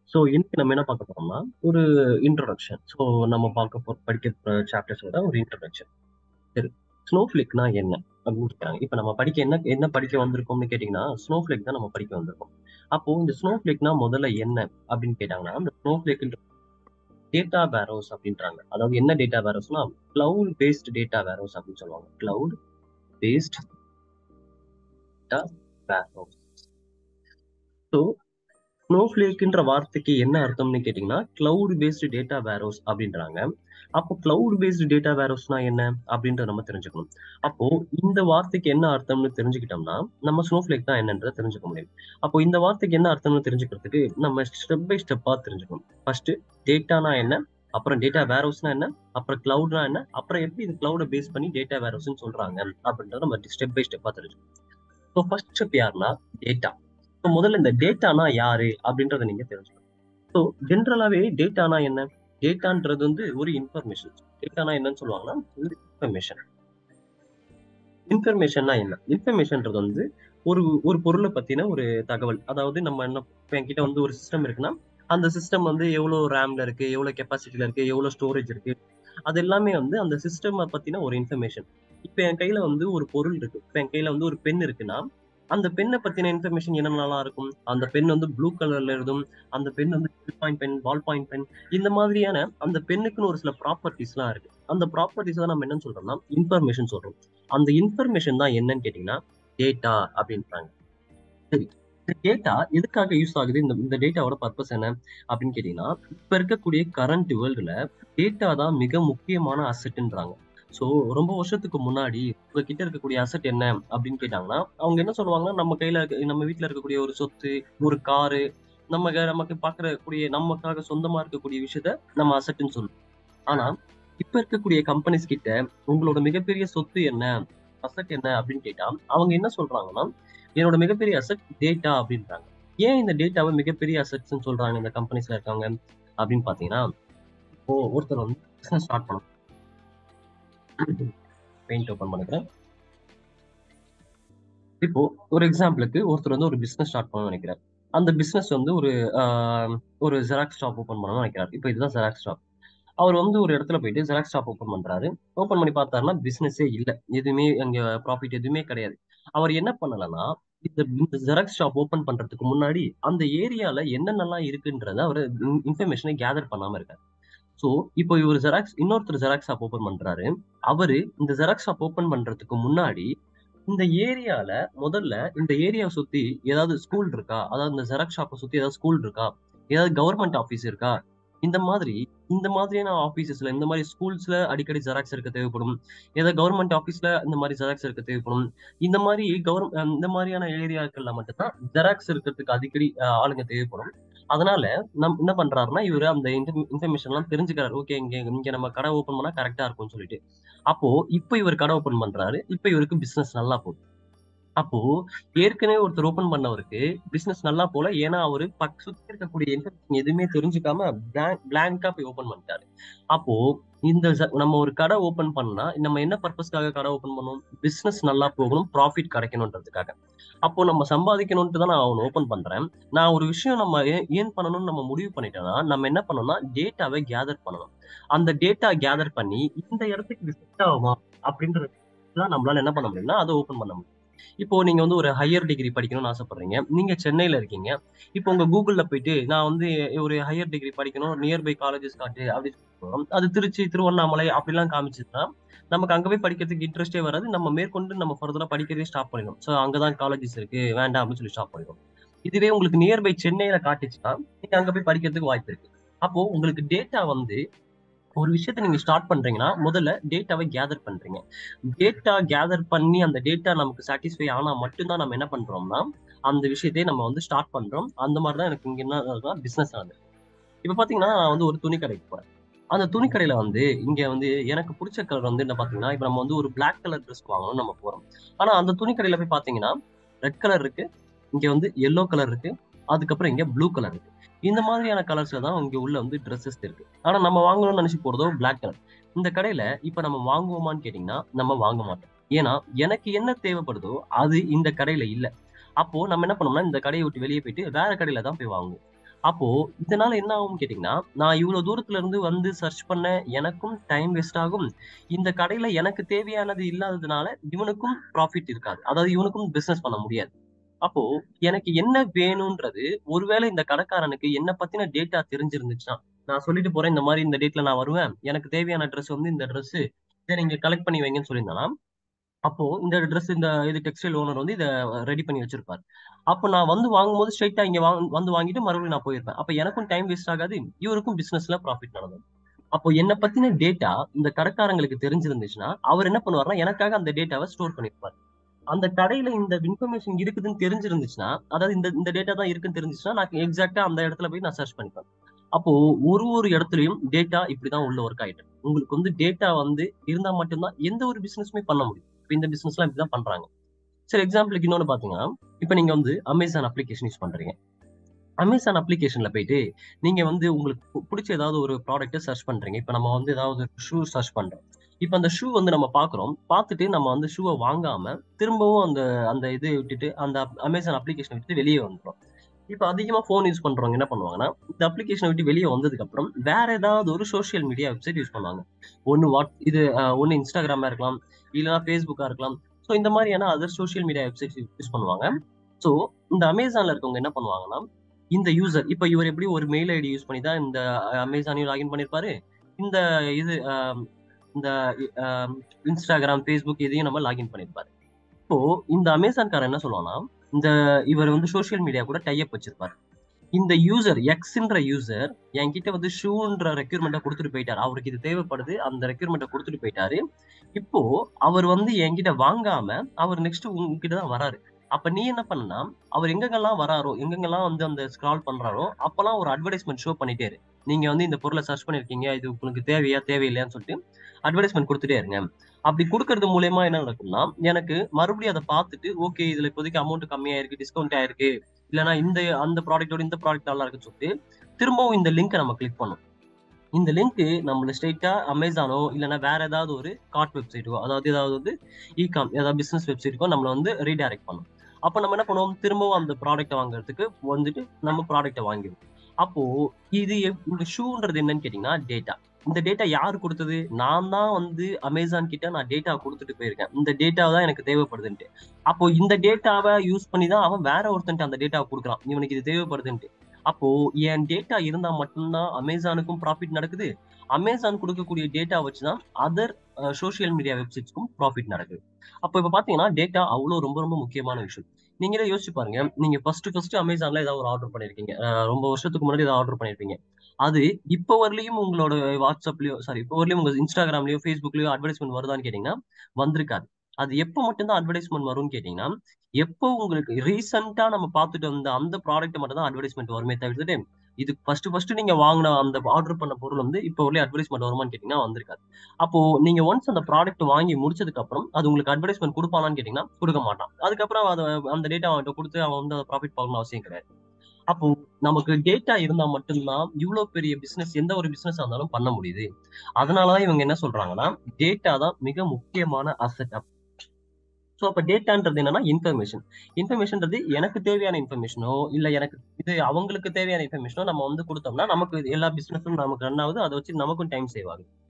So இன்னைக்கு நம்ம என்ன பார்க்க போறோம்னா ஒரு இன்ட்ரோடக்ஷன் ஸோ நம்ம பார்க்க போ படிக்க சாப்டர்ஸோட ஒரு இன்ட்ரோடக்ஷன் சரி ஸ்னோஃப்ளேக்னா என்ன அப்படின்னு கேட்குறாங்க இப்போ நம்ம படிக்க என்ன என்ன படிக்க வந்திருக்கோம்னு கேட்டிங்கன்னா ஸ்னோஃப்ளேக் தான் நம்ம படிக்க வந்திருக்கோம் அப்போ இந்த ஸ்னோஃப்ளேக்னா முதல்ல என்ன அப்படின்னு கேட்டாங்கன்னா அந்த ஸ்னோஃப்ளேக் டேட்டா வேரோஸ் அப்படின்றாங்க அதாவது என்ன டேட்டா வேரோஸ்னா கிளவுட் பேஸ்ட் டேட்டா வேரோஸ் அப்படின்னு சொல்லுவாங்க cloud based data warehouse so ஸ்னோஃப்ளேக்குன்ற வார்த்தைக்கு என்ன அர்த்தம்னு கேட்டிங்கன்னா கிளவுட் பேஸ்டு டேட்டா வேரோஸ் அப்படின்றாங்க அப்போ கிளவுட் பேஸ்டு டேட்டா வேரோஸ்னா என்ன அப்படின்றத நம்ம தெரிஞ்சுக்கணும் அப்போ இந்த வார்த்தைக்கு என்ன அர்த்தம்னு தெரிஞ்சுக்கிட்டோம்னா நம்ம ஸ்னோஃப்ளேக் தான் என்னன்றதை தெரிஞ்சுக்க முடியும் அப்போ இந்த வார்த்தைக்கு என்ன அர்த்தம்னு தெரிஞ்சுக்கிறதுக்கு நம்ம ஸ்டெப் பை ஸ்டெப்பா தெரிஞ்சுக்கணும் ஃபர்ஸ்ட் டேட்டானா என்ன அப்புறம் டேட்டா வேரோஸ்னா என்ன அப்புறம் கிளவுட்னா என்ன அப்புறம் எப்படி இந்த கிளவுட பேஸ் பண்ணி டேட்டா வேரோஸ்னு சொல்றாங்க அப்படின்றத நம்ம ஸ்டெப் பை ஸ்டெப்பா தெரிஞ்சுக்கணும் ஸோ ஃபர்ஸ்ட் ஸ்டெப் யாருன்னா டேட்டா ஸோ முதல்ல இந்த டேட்டானா யாரு அப்படின்றத நீங்க தெரிஞ்சுக்கணும் ஸோ ஜென்ரலாவே டேட்டானா என்ன டேட்டான்றது வந்து ஒரு இன்ஃபர்மேஷன் டேட்டானா என்னன்னு சொல்லுவாங்கன்னா இன்ஃபர்மேஷன் இன்ஃபர்மேஷன்னா என்ன இன்ஃபர்மேஷன்ன்றது வந்து ஒரு ஒரு பொருளை பத்தின ஒரு தகவல் அதாவது நம்ம என்ன இப்போ என்கிட்ட வந்து ஒரு சிஸ்டம் இருக்குன்னா அந்த சிஸ்டம் வந்து எவ்வளோ ரேம்ல இருக்கு எவ்வளோ கெப்பாசிட்டில இருக்கு எவ்வளோ ஸ்டோரேஜ் இருக்கு அது எல்லாமே வந்து அந்த சிஸ்டம் பத்தின ஒரு இன்ஃபர்மேஷன் இப்போ என் கையில வந்து ஒரு பொருள் இருக்கு இப்போ என் கையில வந்து ஒரு பென் இருக்குன்னா அந்த பெண்ணை பத்தின இன்ஃபர்மேஷன் என்னென்னலாம் இருக்கும் அந்த பென் வந்து ப்ளூ கலர்ல இருக்கும் அந்த பென் வந்து point pen ball point pen இந்த மாதிரியான அந்த பெண்ணுக்குன்னு ஒரு சில ப்ராப்பர்ட்டிஸ்லாம் இருக்கு அந்த ப்ராப்பர்ட்டிஸ் தான் நம்ம என்னன்னு சொல்றோம்னா இன்ஃபர்மேஷன் சொல்றோம் அந்த இன்ஃபர்மேஷன் தான் என்னன்னு கேட்டீங்கன்னா டேட்டா அப்படின்றாங்க சரி இந்த டேட்டா எதுக்காக யூஸ் ஆகுது இந்த இந்த டேட்டாவோட பர்பஸ் என்ன அப்படின்னு கேட்டீங்கன்னா இப்ப இருக்கக்கூடிய கரண்ட் வேர்ல்டுல டேட்டா தான் மிக முக்கியமான அசெட்ன்றாங்க ஸோ ரொம்ப வருஷத்துக்கு முன்னாடி உங்ககிட்ட இருக்கக்கூடிய அசெட் என்ன அப்படின்னு கேட்டாங்கன்னா அவங்க என்ன சொல்லுவாங்கன்னா நம்ம கையில இருக்க நம்ம வீட்டுல இருக்கக்கூடிய ஒரு சொத்து ஒரு காரு நம்ம நமக்கு பாக்குறக்கூடிய நமக்காக சொந்தமா இருக்கக்கூடிய விஷயத்த நம்ம அசெட்னு சொல்லுவோம் ஆனா இப்ப இருக்கக்கூடிய கம்பெனிஸ் கிட்ட உங்களோட மிகப்பெரிய சொத்து என்ன அசெட் என்ன அப்படின்னு கேட்டா அவங்க என்ன சொல்றாங்கன்னா என்னோட மிகப்பெரிய அசெட் டேட்டா அப்படின்றாங்க ஏன் இந்த டேட்டாவை மிகப்பெரிய அசெட்ஸ்ன்னு சொல்றாங்க இந்த கம்பெனிஸ்ல இருக்காங்க அப்படின்னு பாத்தீங்கன்னா இப்போ ஒருத்தர் வந்து பிசினஸ் ஸ்டார்ட் பண்ணணும் பெயிண்ட் ஓபன் பண்ணிக்கிறேன் இப்போ ஒரு எக்ஸாம்பிளுக்கு ஒருத்தர் வந்து ஒரு பிசினஸ் ஸ்டார்ட் பண்ண நினைக்கிறார் அந்த பிசினஸ் வந்து ஒரு ஒரு ஜெராக்ஸ் ஷாப் ஓபன் பண்ணணும்னு நினைக்கிறார் இப்போ இதுதான் ஜெராக்ஸ் ஷாப் அவர் வந்து ஒரு இடத்துல போயிட்டு ஜெராக்ஸ் ஷாப் ஓபன் பண்றாரு ஓபன் பண்ணி பார்த்தாருன்னா பிசினஸே இல்லை எதுவுமே அங்க ப்ராஃபிட் எதுவுமே கிடையாது அவர் என்ன பண்ணலன்னா இந்த இந்த ஜெராக்ஸ் ஷாப் ஓபன் பண்றதுக்கு முன்னாடி அந்த ஏரியால என்னென்னலாம் இருக்குன்றத அவர் இன்ஃபர்மேஷனை கேதர் பண்ணாம இருக்காரு ஸோ இப்போ இவர் ஜெராக்ஸ் இன்னொருத்தர் ஜெராக்ஸ் ஷாப் ஓபன் பண்றாரு அவரு இந்த ஜெராக்ஸ் ஷாப் ஓபன் பண்றதுக்கு முன்னாடி இந்த ஏரியால முதல்ல இந்த ஏரியாவை சுத்தி ஏதாவது ஸ்கூல் இருக்கா அதாவது இந்த ஜெராக்ஸ் ஷாப்பை சுத்தி ஏதாவது ஸ்கூல் இருக்கா ஏதாவது கவர்மெண்ட் ஆஃபீஸ் இருக்கா இந்த மாதிரி இந்த மாதிரியான ஆஃபீஸஸ்ல இந்த மாதிரி ஸ்கூல்ஸ்ல அடிக்கடி ஜெராக்ஸ் இருக்க தேவைப்படும் ஏதாவது கவர்மெண்ட் ஆஃபீஸ்ல இந்த மாதிரி ஜெராக்ஸ் இருக்க தேவைப்படும் இந்த மாதிரி கவர்மெண்ட் இந்த மாதிரியான ஏரியாக்கள்ல மட்டும்தான் ஜெராக்ஸ் இருக்கிறதுக்கு அடிக்கடி ஆளுங்க தேவைப்படும் அதனால நம் என்ன பண்றாருன்னா இவரு அந்த இன்ஃபர்மேஷன் எல்லாம் தெரிஞ்சுக்கிறாரு ஓகே இங்க இங்க நம்ம கடை ஓபன் பண்ணா கரெக்டா இருக்கும்னு சொல்லிட்டு அப்போ இப்போ இவர் கடை ஓபன் பண்றாரு இப்போ இவருக்கு பிசினஸ் நல்லா போகுது அப்போ ஏற்கனவே ஒருத்தர் ஓபன் பண்ணவருக்கு பிசினஸ் நல்லா போல ஏன்னா அவரு பக் சுத்தி இருக்கக்கூடிய இன்ஃபர்மேஷன் எதுவுமே தெரிஞ்சுக்காம பிளாங்கா போய் ஓபன் பண்ணிட்டாரு அப்போ இந்த நம்ம ஒரு கடை ஓபன் பண்ணா நம்ம என்ன பர்பஸ்க்காக கடை ஓபன் பண்ணணும் பிசினஸ் நல்லா போகணும் ப்ராஃபிட் கிடைக்கணும்ன்றதுக்காக அப்போ நம்ம சம்பாதிக்கணும்ட்டு தான் நான் அவன் ஓபன் பண்றேன் நான் ஒரு விஷயம் நம்ம ஏன் பண்ணணும்னு நம்ம முடிவு பண்ணிட்டோம்னா நம்ம என்ன பண்ணணும்னா டேட்டாவை கேதர் பண்ணணும் அந்த டேட்டா கேதர் பண்ணி இந்த இடத்துக்கு செட் ஆகுமா அப்படின்றது தான் நம்மளால என்ன பண்ண முடியும்னா அதை ஓபன் பண்ண முடியும் இப்போ நீங்க வந்து ஒரு ஹையர் டிகிரி படிக்கணும்னு ஆசைப்படுறீங்க நீங்க சென்னையில இருக்கீங்க இப்போ உங்க கூகுள்ல போயிட்டு நான் வந்து ஒரு ஹையர் டிகிரி படிக்கணும் நியர்பை காலேஜஸ் காட்டு அப்படின்னு அது திருச்சி திருவண்ணாமலை அப்படிலாம் காமிச்சுன்னா நமக்கு அங்க போய் படிக்கிறதுக்கு இன்ட்ரெஸ்டே வராது நம்ம மேற்கொண்டு நம்ம ஃபர்தரா படிக்கிறதே ஸ்டாப் பண்ணிடும் ஸோ அங்கதான் காலேஜஸ் இருக்கு வேண்டாம் அப்படின்னு சொல்லி ஸ்டாப் பண்ணிடும் இதுவே உங்களுக்கு நியர்பை சென்னையில காட்டுச்சுன்னா நீங்க அங்க போய் படிக்கிறதுக்கு வாய்ப்பு இருக்கு அப்போ உங்களுக்கு டேட்டா வந்து ஒரு விஷயத்த நீங்க ஸ்டார்ட் பண்றீங்கன்னா முதல்ல டேட்டாவை கேதர் பண்றீங்க டேட்டா கேதர் பண்ணி அந்த டேட்டா நமக்கு சாட்டிஸ்ஃபை ஆனா மட்டும்தான் நம்ம என்ன பண்றோம்னா அந்த விஷயத்தையே நம்ம வந்து ஸ்டார்ட் பண்றோம் அந்த மாதிரி தான் எனக்கு இங்க என்ன பிசினஸ் ஆகுது இப்ப பாத்தீங்கன்னா நான் வந்து ஒரு துணி கடைக்கு போறேன் அந்த துணி கடையில வந்து இங்க வந்து எனக்கு பிடிச்ச கலர் வந்து என்ன பாத்தீங்கன்னா இப்ப நம்ம வந்து ஒரு பிளாக் கலர் ட்ரெஸ் வாங்கணும்னு நம்ம போறோம் ஆனா அந்த துணி கடையில போய் பாத்தீங்கன்னா ரெட் கலர் இருக்கு இங்க வந்து எல்லோ கலர் இருக்கு அதுக்கப்புறம் இங்க ப்ளூ கலர் இருக்கு இந்த மாதிரியான கலர்ஸ்ல தான் இங்க உள்ள வந்து ட்ரெஸ்ஸஸ் இருக்கு ஆனா நம்ம வாங்கணும்னு நினைச்சு போறதோ பிளாக் கலர் இந்த கடையில இப்ப நம்ம வாங்குவோமான்னு கேட்டீங்கன்னா நம்ம வாங்க மாட்டோம் ஏன்னா எனக்கு என்ன தேவைப்படுதோ அது இந்த கடையில இல்ல அப்போ நம்ம என்ன பண்ணோம்னா இந்த கடையை விட்டு வெளியே போயிட்டு வேற கடையில தான் போய் வாங்குவோம் அப்போ இதனால என்ன ஆகும்னு கேட்டீங்கன்னா, நான் இவ்வளோ தூரத்துல இருந்து வந்து சர்ச் பண்ணேன். எனக்கும் டைம் வேஸ்ட் ஆகும். இந்த கடையில எனக்கு தேவையானது இல்லாததுனால, இவனுக்கும் ப்ராஃபிட் இருக்காது. அதாவது இவனுக்கும் பிசினஸ் பண்ண முடியாது. அப்போ எனக்கு என்ன வேணும்ன்றது, ஒருவேளை இந்த கடைக்காரனுக்கு என்ன பத்தின டேட்டா தெரிஞ்சிருந்துச்சுன்னா, நான் சொல்லிட்டு போறேன், இந்த மாரி இந்த டேட்ல நான் வருவேன். எனக்கு தேவையான ட்ரெஸ் வந்து இந்த ட்ரெஸ்ஸு. இத நீங்க கலெக்ட் பண்ணி வைங்கன்னு சொல்லியிருந்தேன்னா, அப்போ இந்த ட்ரெஸ் இந்த இது டெக்ஸ்டைல் ஓனர் வந்து இத ரெடி பண்ணி வச்சிருப்பாரு. அப்ப நான் வந்து வாங்கும்போது ஸ்ட்ரெய்ட்டா இங்க வாங் வந்து வாங்கிட்டு மறுபடியும் நான் போயிருப்பேன். அப்ப எனக்கும் டைம் வேஸ்ட் ஆகாது. இவருக்கும் பிசினஸ்ல ப்ராஃபிட் நடந்தது. அப்போ என்ன பத்தின டேட்டா இந்த கடைக்காரங்களுக்கு தெரிஞ்சிருந்துச்சுன்னா, அவர் என்ன பண்ணுவாருன்னா, எனக்காக அந்த டேட்டாவ ஸ்டோர் பண்ணியிருப்பாரு. அந்த கடையில இந்த இன்ஃபர்மேஷன் இருக்குதுன்னு தெரிஞ்சிருந்துச்சுன்னா, அதாவது இந்த இந்த டேட்டா தான் இருக்குன்னு தெரிஞ்சுச்சுன்னா, நான் எக்ஸாக்ட்டா அந்த இடத்துல போய் நான் சர்ச் பண்ணிப்பேன். அப்போ ஒரு ஒரு இடத்துலயும் டேட்டா இப்படிதான் உள்ள ஒர்க் ஆயிட்டு இருக்கு. உங்களுக்கு வந்து டேட்டா வந்து இருந்தா மட்டும் தான் எந்த ஒரு பிசினஸுமே பண்ண முடியும். இப்ப இந்த பிசினஸ்லாம் இப்படிதான் பண்றாங்க. சரி எக்ஸாம்பிளுக்கு இன்னொன்னு பார்த்தீங்கன்னா, இப்ப நீங்க வந்து Amazon அப்ளிகேஷன் யூஸ் பண்றீங்க. Amazon அப்ளிகேஷன்ல போயிட்டு, நீங்க வந்து உங்களுக்கு பு புடிச்ச ஏதாவது ஒரு ப்ராடக்ட்ட சர்ச் பண்றீங்க. இப்ப நம்ம வந்து ஏதாவது ஷூ சர்ச் பண்றோம். இப்ப அந்த ஷூ வந்து நம்ம பார்க்குறோம். பார்த்துட்டு நம்ம வந்து ஷூவ வாங்காம, திரும்பவும் அந்த அந்த இத விட்டுட்டு, அந்த Amazon அப்ளிகேஷன விட்டு வெளிய வந்துட்டோம். இப்ப அதிகமா ஃபோன் யூஸ் பண்றவங்க என்ன பண்ணுவாங்கன்னா, இந்த அப்ளிகேஷன விட்டு வெளிய வந்ததுக்கப்புறம், வேற ஏதாவது ஒரு சோசியல் மீடியா வெப்சைட் யூஸ் பண்ணுவாங்க. ஒண்ணு வாட் இது அ ஒண்ணு Instagramமா இருக்கலாம், இல்லன்னா Facebookஆ இருக்கலாம். ஸோ இந்த மாரியான other social media websites use பண்ணுவாங்க. ஸோ இந்த Amazonல இருக்கவங்க என்ன பண்ணுவாங்கன்னா, இந்த யூசர் இப்ப இவர் எப்படியும் ஒரு மெயில் ஐடி யூஸ் பண்ணி தான் இந்த Amazonயும் லாகின் பண்ணியிருப்பாரு. இந்த இது அ இந்த அ Instagram, Facebook இதையும் நம்ம லாகின் பண்ணியிருப்பாரு. இப்போ இந்த Amazonகாரன் என்ன சொல்லுவான்னா, இந்த இவர் வந்து சோசியல் மீடியா கூட டை அப் வச்சிருப்பாரு. இந்த யூசர் எக்ஸ்ன்ற யூசர் என்கிட்ட வந்து ஷூன்ற ரெக்யூர்மெண்ட்ட குடுத்துட்டு போயிட்டாரு. அவருக்கு இது தேவைப்படுது. அந்த ரெக்யூர்மெண்ட்ட குடுத்துட்டு போயிட்டாரு. இப்போ அவர் வந்து என்கிட்ட வாங்காம, அவர் நெக்ஸ்ட் உன்கிட்ட தான் வராரு. அப்ப நீ என்ன பண்ணணும்னா, அவர் எங்கெங்கெல்லாம் வராரோ, எங்கெங்கெல்லாம் வந்து அந்த ஸ்க்ரால் பண்றாரோ, அப்பல்லாம் ஒரு அட்வர்டைஸ்மென்ட் ஷோ பண்ணிட்டே இரு. நீங்க வந்து இந்த பொருள சர்ச் பண்ணியிருக்கீங்க. இது உங்களுக்கு தேவையா? தேவையில்லையான்னு சொல்லிட்டு அட்வர்டைஸ்மென்ட் குடுத்துட்டே இருங்க. அப்படி குடுக்கறது மூலியமா என்ன நடக்கும்னா, எனக்கு மறுபடியும் அத பார்த்துட்டு, ஓகே இதுல இப்போதைக்கு அமௌண்ட் கம்மியா இருக்கு. டிஸ்கவுண்ட் ஆயிருக்கு. இல்லன்னா இந்த அந்த ப்ராடக்ட்டோட இந்த ப்ராடக்ட் நல்லா இருக்குன்னு சொல்லிட்டு, திரும்பவும் இந்த லிங்க்க நம்ம கிளிக் பண்ணணும். இந்த லிங்க் நம்மள ஸ்ட்ரெய்ட்டா Amazonஓ இல்லன்னா வேற ஏதாவது ஒரு கார்ட் வெப்சைட்டோ, அதாவது ஏதாவது வந்து இ-காம் ஏதாவது பிசினஸ் வெப்சைட்க்கோ நம்மள வந்து ரீடைரக்ட் பண்ணும். அப்ப நம்ம என்ன பண்ணுவோம், திரும்பவும் அந்த ப்ராடக்ட்ட வாங்குறதுக்கு வந்துட்டு நம்ம ப்ராடக்ட்ட வாங்கிருவோம். அப்போ இது எப் இந்த ஷூன்றது என்னன்னு கேட்டீங்கன்னா, டேட்டா. இந்த டேட்டா யாரு குடுத்தது? நான் தான் வந்து Amazon கிட்ட நான் டேட்டா குடுத்துட்டு போயிருக்கேன். இந்த டேட்டா தான் எனக்கு தேவைப்படுதுன்ட்டு. அப்போ இந்த டேட்டாவ யூஸ் பண்ணி தான் அவன் வேற ஒருத்தன்ட்ட அந்த டேட்டாவ குடுக்குறான். இவனுக்கு இது தேவைப்படுதுன்ட்டு. அப்போ என் டேட்டா இருந்தா மட்டும் தான் Amazonக்கும் ப்ராஃபிட் நடக்குது. Amazon குடுக்கக்கூடிய டேட்டா வச்சு தான் அதர் அ சோசியல் மீடியா வெப்சைட்ஸ்க்கும் ப்ராஃபிட் நடக்குது. அப்ப இப்ப பார்த்தீங்கன்னா, டேட்டா அவ்ளோ ரொம்ப ரொம்ப முக்கியமான விஷயம். நீங்களே யோசிச்சு பாருங்க. நீங்க ஃபர்ஸ்ட் ஃபர்ஸ்ட் Amazonல ஏதாவது ஒரு ஆர்டர் பண்ணியிருக்கீங்க. அ ரொம்ப வருஷத்துக்கு முன்னாடி ஏதாவது ஆர்டர் பண்ணியிருப்பீங்க. அது இப்ப வரலயும் உங்களோட WhatsAppலயோ சாரி இப்ப வரலயும் உங்க Instagramலயோ, Facebookலயோ அட்வர்டைஸ்மென்ட் வருதான்னு கேட்டீங்கன்னா, வந்திருக்காது. அது எப்ப மட்டும் தான் அட்வர்டைஸ்மென்ட் வரும்னு கேட்டீங்கன்னா, எப்போ உங்களுக்கு ரீசென்ட்டா நம்ம பார்த்துட்டு வந்த அந்த ப்ராடக்ட் மட்டும் தான் அட்வர்டைஸ்மென்ட் வருமே தவிர்த்துட்டு, இது ஃபர்ஸ்ட் ஃபர்ஸ்ட் நீங்க வாங்குன அந்த ஆர்டர் பண்ண பொருள் வந்து இப்ப வரலயும் அட்வர்டைஸ்மென்ட் வருமான்னு கேட்டீங்கன்னா, வந்திருக்காது. அப்போ நீங்க ஒன்ஸ் அந்த ப்ராடக்ட் வாங்கி முடிச்சதுக்கு அப்புறம், அது உங்களுக்கு அட்வர்டைஸ்மென்ட் குடுப்பானான்னு கேட்டீங்கன்னா, குடுக்க மாட்டான். அதுக்கப்புறம் அத அந்த டேட்டா அவன்ட்ட குடுத்து அவன் வந்து ப்ராஃபிட் பார்க்கணும்னு அவசியம் கிடையாது. அப்போ நமக்கு டேட்டா இருந்தா மட்டும் தான் இவ்ளோ பெரிய பிசினஸ் எந்த ஒரு பிசினஸா இருந்தாலும் பண்ண முடியுது. அதனால தான் இவங்க என்ன சொல்றாங்கன்னா, டேட்டா தான் மிக முக்கியமான அசெட் அப் ஸோ அப்ப டேட்டான்றது என்னன்னா இன்ஃபர்மேஷன். இன்ஃபர்மேஷன்றது எனக்கு தேவையான இன்ஃபர்மேஷனோ, இல்ல எனக்கு இது அவங்களுக்கு தேவையான இன்ஃபர்மேஷனோ நம்ம வந்து குடுத்தோம்னா, நமக்கு எல்லா பிசினஸும் நமக்கு ரன் ஆகுது. அத வச்சு நமக்கும் டைம் சேவ் ஆகுது.